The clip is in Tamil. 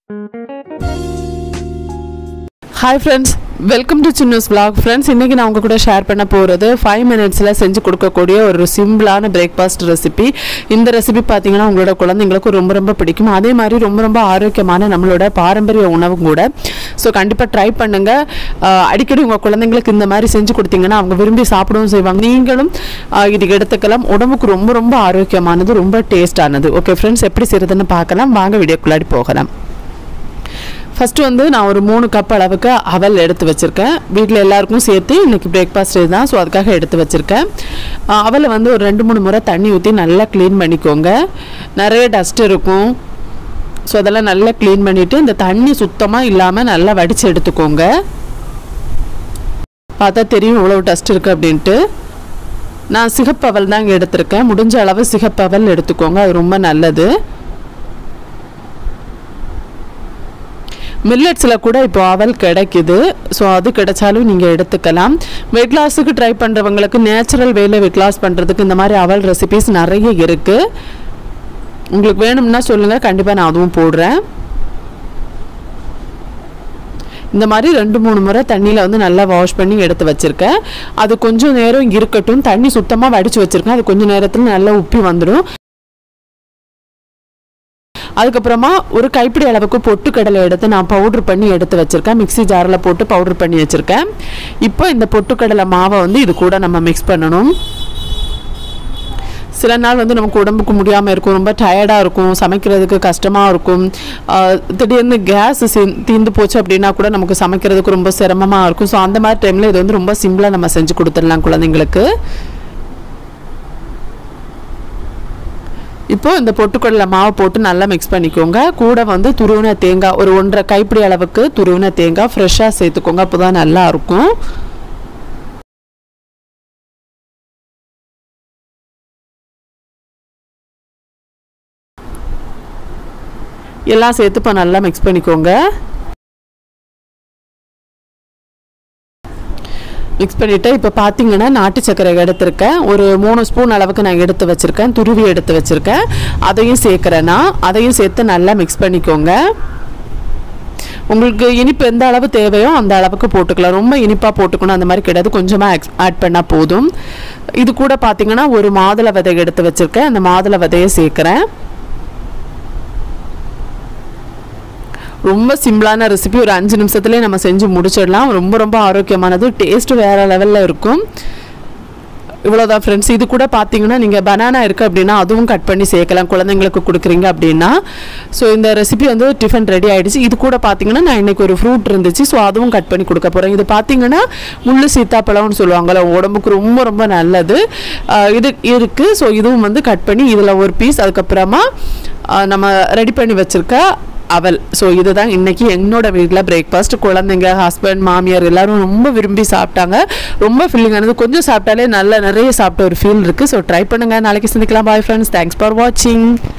ஹாய் ஃப்ரெண்ட்ஸ் வெல்கம் டு சின்னஸ் vlog ஃப்ரெண்ட்ஸ் இன்றைக்கி நான் உங்கள் கூட ஷேர் பண்ண போகிறது ஃபைவ் மினிட்ஸில் செஞ்சு கொடுக்கக்கூடிய ஒரு சிம்பிளான பிரேக்ஃபாஸ்ட் ரெசிபி இந்த ரெசிபி பார்த்தீங்கன்னா உங்களோட குழந்தைங்களுக்கு ரொம்ப ரொம்ப பிடிக்கும் அதே மாதிரி ரொம்ப ரொம்ப ஆரோக்கியமான நம்மளோட பாரம்பரிய உணவும் கூட ஸோ கண்டிப்பாக ட்ரை பண்ணுங்கள் அடிக்கடி உங்கள் குழந்தைங்களுக்கு இந்த மாதிரி செஞ்சு கொடுத்தீங்கன்னா அவங்க விரும்பி சாப்பிடவும் செய்வாங்க நீங்களும் ஆஹ், இது எடுத்துக்கலாம் உடம்புக்கு ரொம்ப ரொம்ப ஆரோக்கியமானது ரொம்ப டேஸ்டானது ஓகே ஃப்ரெண்ட்ஸ் எப்படி செய்கிறதுன்னு பார்க்கலாம் வாங்க வீடியோக்குள்ளாடி போகலாம் ஃபஸ்ட்டு வந்து நான் ஒரு மூணு கப் அளவுக்கு அவல் எடுத்து வச்சுருக்கேன் வீட்டில் எல்லாருக்கும் சேர்த்து இன்றைக்கி பிரேக்ஃபாஸ்ட் இதுதான் ஸோ அதுக்காக எடுத்து வச்சுருக்கேன் அஹ் அவலை வந்து ஒரு ரெண்டு மூணு முறை தண்ணி ஊற்றி நல்லா க்ளீன் பண்ணிக்கோங்க நிறைய டஸ்ட் இருக்கும் ஸோ அதெல்லாம் நல்லா க்ளீன் பண்ணிவிட்டு இந்த தண்ணி சுத்தமாக இல்லாமல் நல்லா வடித்து எடுத்துக்கோங்க பார்த்தா தெரியும் இவ்வளோ டஸ்ட் இருக்குது அப்படின்ட்டு நான் சிகப்பவல் தான் இங்கே எடுத்திருக்கேன் முடிஞ்ச அளவு சிகப்பவல் எடுத்துக்கோங்க அது ரொம்ப நல்லது மில்லட்ஸில் கூட இப்போ அவல் கிடைக்குது ஸோ அது கிடைச்சாலும் நீங்கள் எடுத்துக்கலாம் வெயிட் லாஸுக்கு ட்ரை பண்ணுறவங்களுக்கு நேச்சுரல் வேல வெயிட் லாஸ் பண்ணுறதுக்கு இந்த மாதிரி அவல் ரெசிபிஸ் நிறைய இருக்குது உங்களுக்கு வேணும்னா சொல்லுங்கள் கண்டிப்பாக நான் அதுவும் போடுறேன் இந்த மாதிரி ரெண்டு மூணு முறை தண்ணியில் வந்து நல்லா வாஷ் பண்ணி எடுத்து வச்சுருக்கேன் அது கொஞ்சம் நேரம் இருக்கட்டும் தண்ணி சுத்தமாக வடித்து வச்சுருக்கேன் அது கொஞ்சம் நேரத்தில் நல்லா உப்பி வந்துடும் அதுக்கப்புறமா ஒரு கைப்பிடி அளவுக்கு பொட்டுக்கடலை எடுத்து நான் பவுட்ரு பண்ணி எடுத்து வச்சுருக்கேன் மிக்ஸி ஜாரில் போட்டு பவுட்ரு பண்ணி வச்சுருக்கேன் இப்போ இந்த பொட்டுக்கடலை மாவை வந்து இது கூட நம்ம மிக்ஸ் பண்ணணும் சில நாள் வந்து நமக்கு உடம்புக்கு முடியாமல் இருக்கும் ரொம்ப டயர்டாக இருக்கும் சமைக்கிறதுக்கு கஷ்டமாக இருக்கும் ஆஹ் திடீர்னு கேஸ் தீர்ந்து போச்சு அப்படின்னா கூட நமக்கு சமைக்கிறதுக்கு ரொம்ப சிரமமாக இருக்கும் ஸோ அந்த மாதிரி டைமில் இது வந்து ரொம்ப சிம்பிளாக நம்ம செஞ்சு கொடுத்துடலாம் குழந்தைங்களுக்கு இப்போ இந்த பொட்டுக்கடலை மாவு போட்டு நல்லா மிக்ஸ் பண்ணிக்கோங்க கூட வந்து துருவின தேங்காய் ஒரு ஒன்றரை கைப்பிடி அளவுக்கு துருவின தேங்காய் ஃப்ரெஷ்ஷாக சேர்த்துக்கோங்க அப்போ தான் நல்லா இருக்கும் எல்லாம் சேர்த்து இப்போ நல்லா மிக்ஸ் பண்ணிக்கோங்க மிக்ஸ் பண்ணிவிட்டு இப்போ பார்த்தீங்கன்னா நாட்டு சர்க்கரை எடுத்திருக்கேன் ஒரு மூணு ஸ்பூன் அளவுக்கு நான் எடுத்து வச்சுருக்கேன் துருவி எடுத்து வச்சுருக்கேன் அதையும் சேர்க்குறேன்னா அதையும் சேர்த்து நல்லா மிக்ஸ் பண்ணிக்கோங்க உங்களுக்கு இனிப்பு எந்த அளவு தேவையோ அந்த அளவுக்கு போட்டுக்கலாம் ரொம்ப இனிப்பாக போட்டுக்கணும் அந்த மாதிரி கிடையாது கொஞ்சமாக ஆட் பண்ணால் போதும் இது கூட பார்த்தீங்கன்னா ஒரு மாதுளை விதை எடுத்து வச்சுருக்கேன் அந்த மாதுளை விதையை சேர்க்குறேன் ரொம்ப சிம்பிளான ரெசிபி ஒரு அஞ்சு நிமிஷத்துலேயே நம்ம செஞ்சு முடிச்சிடலாம் ரொம்ப ரொம்ப ஆரோக்கியமானது டேஸ்ட் வேறு லெவலில் இருக்கும் இவ்வளோதான் ஃப்ரெண்ட்ஸ் இது கூட பார்த்தீங்கன்னா நீங்கள் பனானா இருக்குது அப்படின்னா அதுவும் கட் பண்ணி சேர்க்கலாம் குழந்தைங்களுக்கு கொடுக்குறீங்க அப்படின்னா ஸோ இந்த ரெசிபி வந்து டிஃபன் ரெடி ஆகிடுச்சு இது கூட பார்த்தீங்கன்னா நான் இன்றைக்கி ஒரு ஃப்ரூட் இருந்துச்சு ஸோ அதுவும் கட் பண்ணி கொடுக்க போகிறேன் இது பார்த்தீங்கன்னா முள்ளு சீத்தாப்பழம்னு சொல்லுவாங்கள்ல உடம்புக்கு ரொம்ப ரொம்ப நல்லது ஆஹ் இது இருக்குது ஸோ இதுவும் வந்து கட் பண்ணி இதில் ஒரு பீஸ் அதுக்கப்புறமா ஆஹ் நம்ம ரெடி பண்ணி வச்சுருக்க அவல் ஸோ இதுதான் இன்னைக்கு என்னோட வீட்டில் பிரேக்ஃபாஸ்ட் குழந்தைங்க ஹஸ்பண்ட் மாமியார் எல்லாரும் ரொம்ப விரும்பி சாப்பிட்டாங்க ரொம்ப ஃபில்லிங்கானது கொஞ்சம் சாப்பிட்டாலே நல்ல நிறைய சாப்பிட்ட ஒரு ஃபீல் இருக்குது ஸோ ட்ரை பண்ணுங்கள் நாளைக்கு சந்திக்கலாம் பாய் ஃப்ரெண்ட்ஸ் தேங்க்ஸ் ஃபார் வாட்சிங்